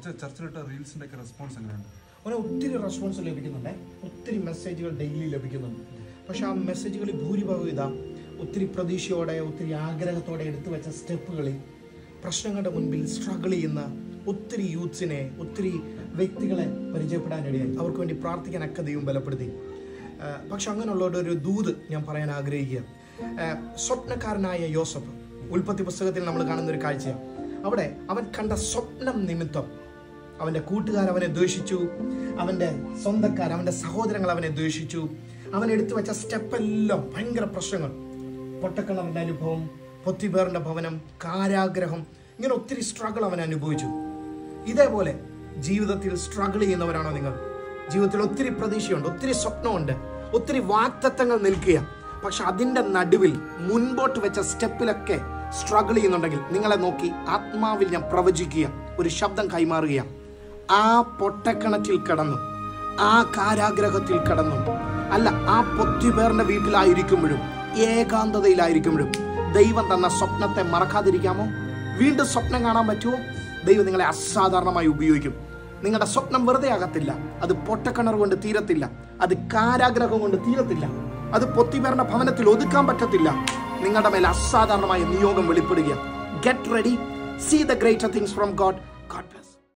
അച്ഛൻ ചർച്ചിലിട്ട റീൽസിന്റെ ഒക്കെ റെസ്പോൺസ് എങ്ങനെയുണ്ട് അങ്ങനെ ഒത്തിരി റെസ്പോൺസ് ലഭിക്കുന്നുണ്ട് ഒത്തിരി മെസ്സേജുകൾ ഡെയിലി ലഭിക്കുന്നുണ്ട് പക്ഷെ ആ മെസ്സേജുകളിൽ ഭൂരിഭാഗം ഇതാ ഒത്തിരി പ്രതീക്ഷയോടെ ഒത്തിരി ആഗ്രഹത്തോടെ എടുത്തു വെച്ച സ്റ്റെപ്പുകളിൽ പ്രശ്നങ്ങളുടെ മുൻപിൽ സ്ട്രഗിൾ ചെയ്യുന്ന ഒത്തിരി യൂത്ത്സിനെ ഒത്തിരി വ്യക്തികളെ പരിചയപ്പെടാനിടയായി അവർക്ക് വേണ്ടി പ്രാർത്ഥിക്കാനൊക്കെ ദൈവം ബലപ്പെടുത്തി ആ, പക്ഷെ അങ്ങനെയുള്ളവരുടെ ഒരു ദൂത് ഞാൻ പറയാൻ ആഗ്രഹിക്കുക ആ, സ്വപ്നക്കാരനായ യോസഫ് ഉൽപ്പത്തി പുസ്തകത്തിൽ നമ്മൾ കാണുന്ന ഒരു കാഴ്ചയാണ് അവിടെ അവൻ കണ്ട സ്വപ്നം നിമിത്തം അവന്റെ കൂട്ടുകാർ അവനെ ദ്വേഷിച്ചു അവന്റെ സ്വന്തക്കാർ അവന്റെ സഹോദരങ്ങൾ അവനെ ദ്വേഷിച്ചു അവൻ എടുത്തു വെച്ച സ്റ്റെപ്പെല്ലാം ഭയങ്കര പ്രശ്നങ്ങൾ പൊട്ടക്കിണറിന്റെ അനുഭവം പൊത്തിപേറിന്റെ ഭവനം കാരാഗ്രഹം ഇങ്ങനെ ഒത്തിരി സ്ട്രഗിൾ അവൻ അനുഭവിച്ചു ഇതേപോലെ ജീവിതത്തിൽ സ്ട്രഗിൾ ചെയ്യുന്നവരാണോ നിങ്ങൾ ജീവിതത്തിൽ ഒത്തിരി പ്രതീക്ഷയുണ്ട് ഒത്തിരി സ്വപ്നമുണ്ട് ഒത്തിരി വാക്തത്വങ്ങൾ നിൽക്കുക പക്ഷെ അതിന്റെ നടുവിൽ മുൻപോട്ട് വെച്ച സ്റ്റെപ്പിലൊക്കെ സ്ട്രഗിൾ ചെയ്യുന്നുണ്ടെങ്കിൽ നിങ്ങളെ നോക്കി ആത്മാവിൽ ഞാൻ പ്രവചിക്കുക ഒരു ശബ്ദം കൈമാറുക ആ പൊട്ടക്കിണറ്റിൽ കിടന്നു ആ കാരാഗ്രഹത്തിൽ കിടന്നു അല്ല ആ പൊത്തിപേറിന്റെ വീട്ടിലായിരിക്കുമ്പോഴും ഏകാന്തതയിലായിരിക്കുമ്പോഴും ദൈവം തന്ന സ്വപ്നത്തെ മറക്കാതിരിക്കാമോ വീണ്ടും സ്വപ്നം കാണാൻ പറ്റുമോ ദൈവം നിങ്ങളെ അസാധാരണമായി ഉപയോഗിക്കും നിങ്ങളുടെ സ്വപ്നം വെറുതെ ആകത്തില്ല അത് പൊട്ടക്കിണർ കൊണ്ട് തീരത്തില്ല അത് കാരാഗ്രഹം കൊണ്ട് തീരത്തില്ല അത് പൊത്തിപേറിന്റെ ഭവനത്തിൽ ഒതുക്കാൻ പറ്റത്തില്ല നിങ്ങളുടെ മേൽ അസാധാരണമായ നിയോഗം വെളിപ്പെടുക get ready see the greater things from God